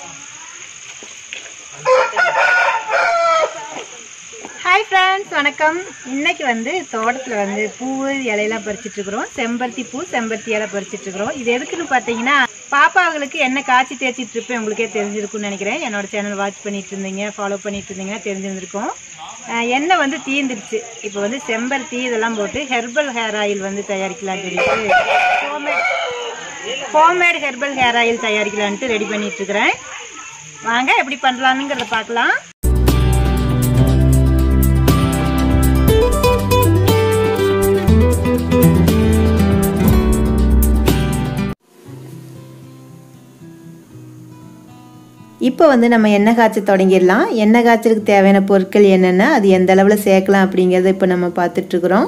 hi friends வணக்கம் இன்னைக்கு வந்து தோட்டத்தில் வந்து பூ இலையெல்லாம் பறிச்சிட்டு இருக்கிறோம் செம்பருத்தி பூ செம்பருத்தி இலை பறிச்சிட்டு இருக்கிறோம் இது எதுக்குன்னு பார்த்தீங்கன்னா பாப்பாங்களுக்கு என்ன காய்ச்சி தேய்ச்சிட்டு இருப்பேன் உங்களுக்கே தெரிஞ்சிருக்கும்னு நினைக்கிறேன் என்னோட சேனல் வாட்ச் பண்ணிட்டு இருந்தீங்க ஃபாலோ பண்ணிட்டு இருந்தீங்கன்னா தெரிஞ்சிருந்திருக்கும் அஹ் எண்ணெய் வந்து தீந்துருச்சு இப்போ வந்து செம்பருத்தி இதெல்லாம் போட்டு ஹெர்பல் ஹேர் ஆயில் வந்து தயாரிக்கலாம்னு சொல்லிட்டு homemade homemade herbal hair oil தயாரிக்கலான்ட்டு ரெடி பண்ணிட்டு இருக்கிறேன் வாங்க எப்படி பண்ணலாம்ங்கிறத பார்க்கலாம் இப்போ வந்து நம்ம எண்ணெய் காய்ச்ச தொடங்கிடலாம் எண்ணெய் காய்ச்சலுக்கு தேவையான பொருட்கள் என்னென்ன அது எந்த அளவில் சேர்க்கலாம் அப்படிங்கிறத இப்போ நம்ம பார்த்துட்ருக்குறோம்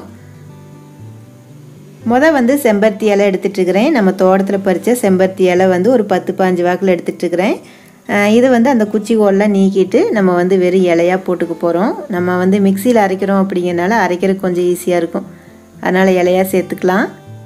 மொதல் வந்து செம்பருத்தி இலை எடுத்துட்ருக்கிறேன் நம்ம தோட்டத்தில் பறித்த செம்பருத்தி இலை வந்து ஒரு பத்து பாஞ்சு வாக்கில் எடுத்துட்ருக்கிறேன் இது வந்து அந்த குச்சி கோல்லாம் நீக்கிட்டு நம்ம வந்து வெறும் இலையாக போட்டுக்க போகிறோம் நம்ம வந்து மிக்சியில் அரைக்கிறோம் அப்படிங்கிறனால அரைக்கிறதுக்கு கொஞ்சம் ஈஸியாக இருக்கும் அதனால் இலையாக சேர்த்துக்கலாம்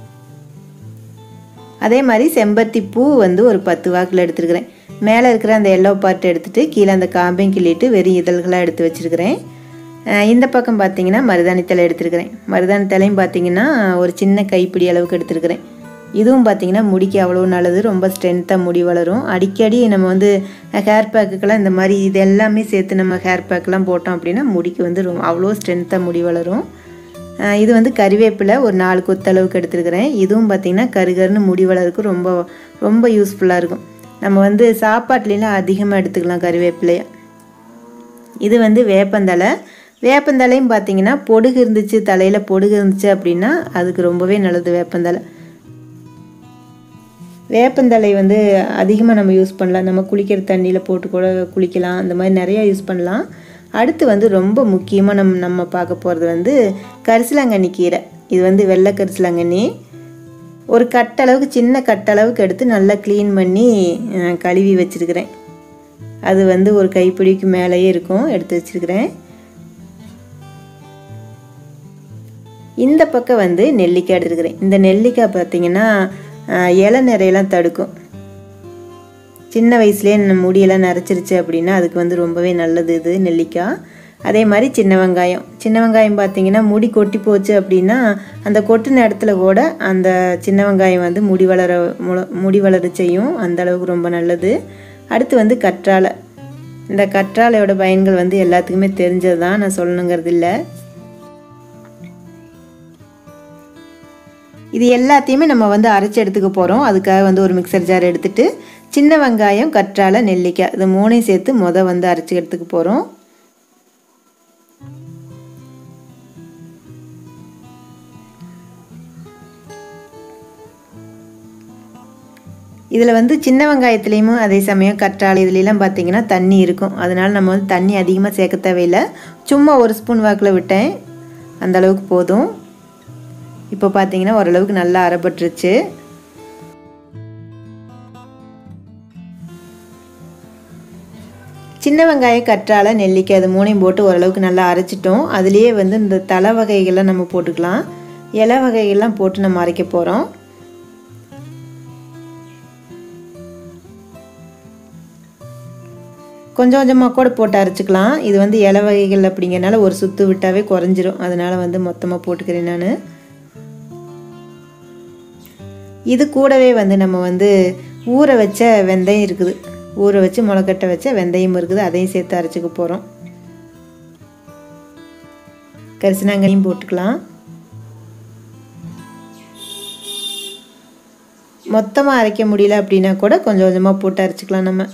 அதே மாதிரி செம்பருத்தி பூ வந்து ஒரு பத்து வாக்கில் எடுத்துருக்கிறேன் மேலே இருக்கிற அந்த எல்லோ பார்ட் எடுத்துகிட்டு கீழே அந்த காம்பையும் கிள்ளிட்டு வெறும் இதழ்களாக எடுத்து வச்சுருக்கிறேன் இந்த பக்கம் பார்த்தீங்கன்னா மருதாணி தலை எடுத்துருக்கிறேன் மருதாணி தலையும் பார்த்தீங்கன்னா ஒரு சின்ன கைப்பிடி அளவுக்கு எடுத்துருக்கிறேன் இதுவும் பார்த்தீங்கன்னா முடிக்கு அவ்வளோ நல்லது ரொம்ப ஸ்ட்ரென்த்தாக முடி வளரும் அடிக்கடி நம்ம வந்து ஹேர் பேக்குக்கெல்லாம் இந்த மாதிரி இது எல்லாமே சேர்த்து நம்ம ஹேர் பேக்கெலாம் போட்டோம் அப்படின்னா முடிக்கு வந்து ரொம்ப அவ்வளோ ஸ்ட்ரென்த்தாக முடி வளரும் இது வந்து கறிவேப்பிலை ஒரு நாலு கொத்தளவுக்கு எடுத்துருக்கிறேன் இதுவும் பார்த்திங்கன்னா கருகருன்னு முடி வளருக்கு ரொம்ப ரொம்ப யூஸ்ஃபுல்லாக இருக்கும் நம்ம வந்து சாப்பாட்லாம் அதிகமாக எடுத்துக்கலாம் கறிவேப்பிலையை இது வந்து வேப்பந்தலை வேப்பந்தலையும் பார்த்தீங்கன்னா பொடுகு இருந்துச்சு தலையில் பொடுகு இருந்துச்சு அப்படின்னா அதுக்கு ரொம்பவே நல்லது வேப்பந்தலை வேப்பந்தலை வந்து அதிகமாக நம்ம யூஸ் பண்ணலாம் நம்ம குளிக்கிற தண்ணியில் போட்டு கூட குளிக்கலாம் அந்த மாதிரி நிறையா யூஸ் பண்ணலாம் அடுத்து வந்து ரொம்ப முக்கியமாக நம்ம நம்ம பார்க்க போகிறது வந்து கரிசலாங்கண்ணி கீரை இது வந்து வெள்ளை கரிசலாங்கண்ணி ஒரு கட்டளவுக்கு சின்ன கட்டளவுக்கு எடுத்து நல்லா க்ளீன் பண்ணி கழுவி வச்சுருக்கிறேன் அது வந்து ஒரு கைப்பிடிக்கு மேலேயே இருக்கும் எடுத்து வச்சுருக்கிறேன் இந்த பக்கம் வந்து நெல்லிக்காய் எடுத்துருக்கிறேன் இந்த நெல்லிக்காய் பார்த்தீங்கன்னா இலை நிறையெல்லாம் தடுக்கும் சின்ன வயசுலேயே நம்ம முடியெல்லாம் நரைச்சிருச்சு அப்படின்னா அதுக்கு வந்து ரொம்பவே நல்லது இது நெல்லிக்காய் அதே மாதிரி சின்ன வெங்காயம் சின்ன வெங்காயம் பார்த்தீங்கன்னா முடி கொட்டி போச்சு அப்படின்னா அந்த கொட்டின இடத்துல கூட அந்த சின்ன வெங்காயம் வந்து முடி வளர முடி வளர செய்யும் அந்த அளவுக்கு ரொம்ப நல்லது அடுத்து வந்து கற்றாழை இந்த கற்றாழையோட பயன்கள் வந்து எல்லாத்துக்குமே தெரிஞ்சது தான் நான் சொல்லணுங்கிறது இல்லை இது எல்லாத்தையுமே நம்ம வந்து அரைச்சி எடுத்துக்க போகிறோம் அதுக்காக வந்து ஒரு மிக்சர் ஜார் எடுத்துகிட்டு சின்ன வெங்காயம் கற்றாழை நெல்லிக்காய் இது மூணையும் சேர்த்து மொதல் வந்து அரைச்சி எடுத்துக்க போகிறோம் இதில் வந்து சின்ன வெங்காயத்துலேயும் அதே சமயம் கற்றாழை இதுலலாம் பார்த்தீங்கன்னா தண்ணி இருக்கும் அதனால் நம்ம வந்து தண்ணி அதிகமாக சேர்க்க தேவையில்லை சும்மா ஒரு ஸ்பூன் வாக்கில் விட்டேன் அந்த அளவுக்கு போதும் இப்போ பார்த்தீங்கன்னா ஓரளவுக்கு நல்லா அரைப்பட்டுருச்சு சின்ன வெங்காயம் கற்றாழை நெல்லிக்காய் அது மூணையும் போட்டு ஓரளவுக்கு நல்லா அரைச்சிட்டோம் அதுலேயே வந்து இந்த தலை வகைகள்லாம் நம்ம போட்டுக்கலாம் இலை வகைகள்லாம் போட்டு நம்ம அரைக்க போகிறோம் கொஞ்சம் கொஞ்சமாக கூட போட்டு அரைச்சிக்கலாம் இது வந்து இலை வகைகள் அப்படிங்கிறனால ஒரு சுற்று விட்டாவே குறைஞ்சிரும் அதனால் வந்து மொத்தமாக போட்டுக்கிறேன் நான் இது கூடவே வந்து நம்ம வந்து ஊற வச்ச வெந்தயம் இருக்குது ஊற வச்சு முளைக்கட்ட வச்ச வெந்தயம் இருக்குது அதையும் சேர்த்து அரைச்சிக்க போகிறோம் கரிசனாங்கனியும் போட்டுக்கலாம் மொத்தமாக அரைக்க முடியல அப்படின்னா கூட கொஞ்சம் கொஞ்சமாக போட்டு அரைச்சிக்கலாம் நம்ம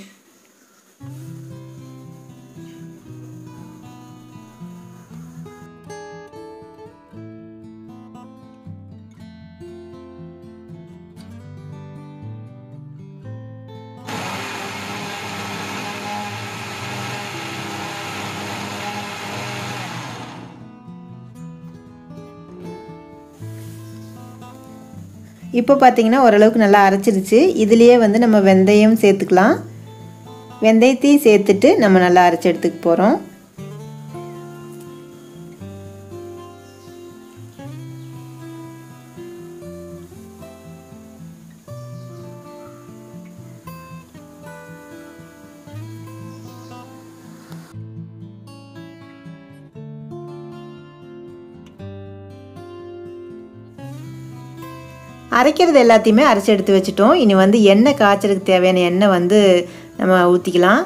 இப்போ பார்த்தீங்கன்னா ஓரளவுக்கு நல்லா அரைச்சிருச்சு இதுலேயே வந்து நம்ம வெந்தயம் சேர்த்துக்கலாம் வெந்தயத்தையும் சேர்த்துட்டு நம்ம நல்லா அரைச்சி எடுத்துக்க போகிறோம் அரைக்கிறது எல்லாத்தையுமே அரைச்சி எடுத்து வச்சுட்டோம் இனி வந்து எண்ணெய் காய்ச்சறதுக்கு தேவையான எண்ணெய் வந்து நம்ம ஊற்றிக்கலாம்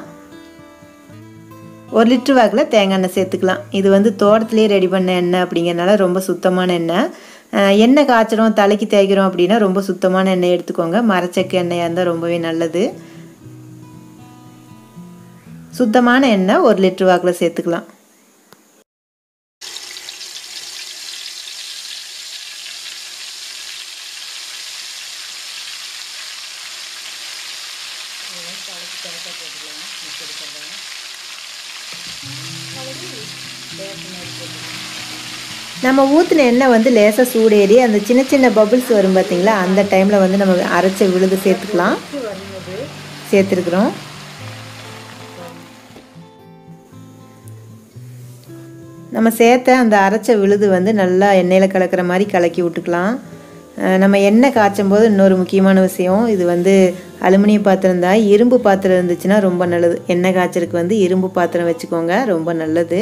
ஒரு லிட்ரு வாக்கில் தேங்காய் எண்ணெய் சேர்த்துக்கலாம் இது வந்து தோட்டத்துலேயே ரெடி பண்ண எண்ணெய் அப்படிங்கிறனால ரொம்ப சுத்தமான எண்ணெய் எண்ணெய் காய்ச்சறோம் தலைக்கு தேய்க்கிறோம் அப்படின்னா ரொம்ப சுத்தமான எண்ணெய் எடுத்துக்கோங்க மரச்சக்க எண்ணெயாக இருந்தால் ரொம்பவே நல்லது சுத்தமான எண்ணெய் ஒரு லிட்ரு வாக்கில் சேர்த்துக்கலாம் நம்ம ஊற்றின எண்ணெய் வந்து லேசாக சூடேறி அந்த சின்ன சின்ன பபுள்ஸ் வரும் பார்த்தீங்களா அந்த டைமில் வந்து நம்ம அரைச்ச விழுது சேர்த்துக்கலாம் சேர்த்துருக்குறோம் நம்ம சேர்த்த அந்த அரைச்ச விழுது வந்து நல்லா எண்ணெயில் கலக்கிற மாதிரி கலக்கி விட்டுக்கலாம் நம்ம எண்ணெய் காய்ச்சும் போது இன்னொரு முக்கியமான விஷயம் இது வந்து அலுமினிய பாத்திரம் தான் இரும்பு பாத்திரம் இருந்துச்சுன்னா ரொம்ப நல்லது எண்ணெய் காய்ச்சறதுக்கு வந்து இரும்பு பாத்திரம் வச்சுக்கோங்க ரொம்ப நல்லது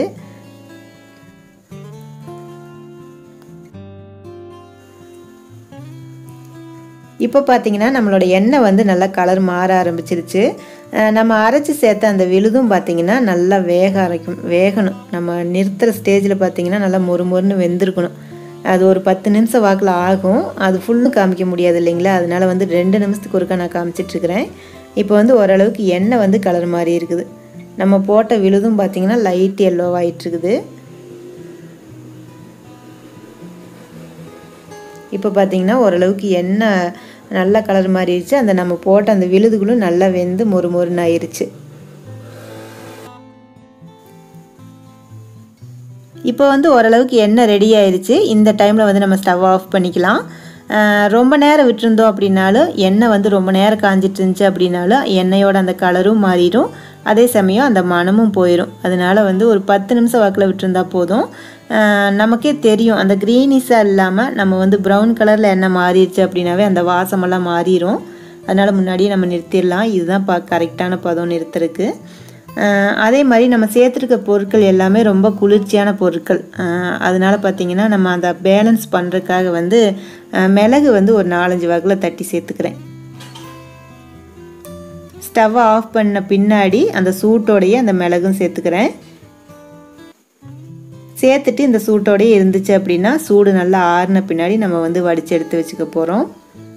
இப்போ பார்த்தீங்கன்னா நம்மளோட எண்ணெய் வந்து நல்லா கலர் மாற ஆரம்பிச்சிருச்சு நம்ம அரைச்சி சேர்த்த அந்த விழுதும் பார்த்திங்கன்னா நல்லா வேக அரைக்கும் வேகணும் நம்ம நிறுத்துகிற ஸ்டேஜில் பார்த்திங்கன்னா நல்லா மொறு மொறுன்னு வெந்திருக்கணும் அது ஒரு பத்து நிமிஷம் வாக்கில் ஆகும் அது ஃபுல்லும் காமிக்க முடியாது இல்லைங்களா அதனால் வந்து ரெண்டு நிமிஷத்துக்கு ஒருக்கா நான் காமிச்சிட்ருக்கிறேன் இப்போ வந்து ஓரளவுக்கு எண்ணெய் வந்து கலர் மாதிரி இருக்குது நம்ம போட்ட விழுதும் பார்த்திங்கன்னா லைட் எல்லோவாகிட்டுருக்குது இப்போ பார்த்திங்கன்னா ஓரளவுக்கு எண்ணெய் நல்லா கலர் மாறிடுச்சு அந்த நம்ம போட்ட அந்த விழுதுகளும் நல்லா வெந்து மொறு மொறுன்னு ஆயிடுச்சு இப்போ வந்து ஓரளவுக்கு எண்ணெய் ரெடி ஆயிடுச்சு இந்த டைமில் வந்து நம்ம ஸ்டவ் ஆஃப் பண்ணிக்கலாம் ரொம்ப நேரம் விட்டுருந்தோம் அப்படின்னாலும் எண்ணெய் வந்து ரொம்ப நேரம் காஞ்சிட்டு இருந்துச்சு அப்படின்னாலும் எண்ணெயோட அந்த கலரும் மாறிடும் அதே சமயம் அந்த மனமும் போயிடும் அதனால் வந்து ஒரு பத்து நிமிஷம் வாக்கில் விட்டுருந்தா போதும் நமக்கே தெரியும் அந்த க்ரீனிஷாக இல்லாமல் நம்ம வந்து ப்ரௌன் கலரில் எண்ணெய் மாறிடுச்சு அப்படின்னாவே அந்த வாசமெல்லாம் மாறிடும் அதனால் முன்னாடியே நம்ம நிறுத்திடலாம் இதுதான் பா கரெக்டான பதம் நிறுத்துறதுக்கு அதே மாதிரி நம்ம சேர்த்துருக்க பொருட்கள் எல்லாமே ரொம்ப குளிர்ச்சியான பொருட்கள் அதனால் பார்த்திங்கன்னா நம்ம அந்த பேலன்ஸ் பண்ணுறதுக்காக வந்து மிளகு வந்து ஒரு நாலஞ்சு வகையில் தட்டி சேர்த்துக்கிறேன் ஸ்டவ்வை ஆஃப் பண்ண பின்னாடி அந்த சூட்டோடையே அந்த மிளகும் சேர்த்துக்கிறேன் சேர்த்துட்டு இந்த சூட்டோடையே இருந்துச்சு அப்படின்னா சூடு நல்லா ஆறின பின்னாடி நம்ம வந்து வடித்து எடுத்து வச்சுக்க போகிறோம்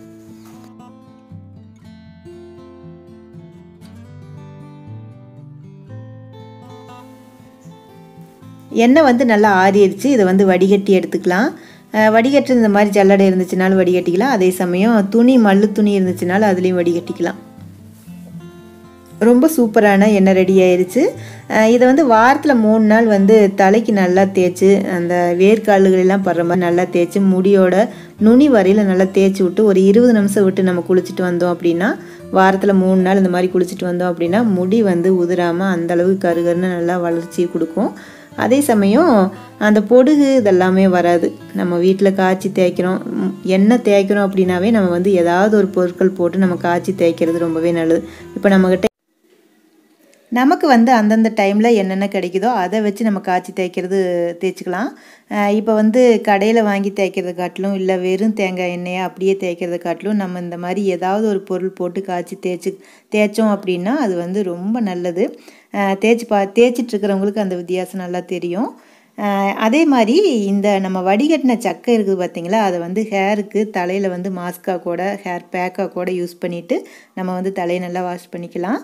எண்ணெய் வந்து நல்லா ஆறிடுச்சு இதை வந்து வடிகட்டி எடுத்துக்கலாம் வடிகட்டு இந்த மாதிரி ஜல்லடை இருந்துச்சுனாலும் வடிகட்டிக்கலாம் அதே சமயம் துணி மல்லு துணி இருந்துச்சுனாலும் அதுலேயும் வடிகட்டிக்கலாம் ரொம்ப சூப்பரான எண்ணெய் ரெடி ஆயிடுச்சு இதை வந்து வாரத்தில் மூணு நாள் வந்து தலைக்கு நல்லா தேய்ச்சி அந்த வேர்க்காலுகளெல்லாம் படுற மாதிரி நல்லா தேய்ச்சி முடியோட நுனி வரையில் நல்லா தேய்ச்சி விட்டு ஒரு இருபது நிமிஷம் விட்டு நம்ம குளிச்சுட்டு வந்தோம் அப்படின்னா வாரத்தில் மூணு நாள் இந்த மாதிரி குளிச்சுட்டு வந்தோம் அப்படின்னா முடி வந்து உதிராமல் அந்தளவுக்கு கருகருன்னு நல்லா வளர்ச்சி கொடுக்கும் அதே சமயம் அந்த பொடுகு இதெல்லாமே வராது நம்ம வீட்டில் காய்ச்சி தேய்க்கிறோம் எண்ணெய் தேய்க்கிறோம் அப்படின்னாவே நம்ம வந்து ஏதாவது ஒரு பொருட்கள் போட்டு நம்ம காய்ச்சி தேய்க்கிறது ரொம்பவே நல்லது இப்போ நம்மக்கிட்ட நமக்கு வந்து அந்தந்த டைமில் என்னென்ன கிடைக்குதோ அதை வச்சு நம்ம காய்ச்சி தேய்க்கிறது தேய்ச்சிக்கலாம் இப்போ வந்து கடையில் வாங்கி தேய்க்கிறத காட்டிலும் இல்லை வெறும் தேங்காய் எண்ணெயை அப்படியே தேய்க்கிறத காட்டிலும் நம்ம இந்த மாதிரி ஏதாவது ஒரு பொருள் போட்டு காய்ச்சி தேய்ச்சி தேய்ச்சோம் அப்படின்னா அது வந்து ரொம்ப நல்லது தேய்ச்சி பா தேய்ச்சிட்ருக்கிறவங்களுக்கு அந்த வித்தியாசம் நல்லா தெரியும் அதே மாதிரி இந்த நம்ம வடிகட்டின சக்கை இருக்குது பார்த்திங்களா அதை வந்து ஹேருக்கு தலையில் வந்து மாஸ்காக கூட ஹேர் பேக்காக கூட யூஸ் பண்ணிவிட்டு நம்ம வந்து தலையை நல்லா வாஷ் பண்ணிக்கலாம்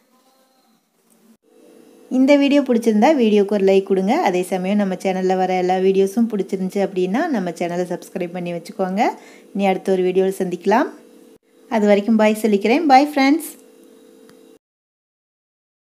இந்த வீடியோ பிடிச்சிருந்தா வீடியோக்கு ஒரு லைக் கொடுங்க அதே சமயம் நம்ம சேனலில் வர எல்லா வீடியோஸும் பிடிச்சிருந்துச்சி அப்படின்னா நம்ம சேனலை சப்ஸ்கிரைப் பண்ணி வச்சுக்கோங்க இனி அடுத்த ஒரு வீடியோவில் சந்திக்கலாம் அது வரைக்கும் பாய் சொல்லிக்கிறேன் பாய் ஃப்ரெண்ட்ஸ்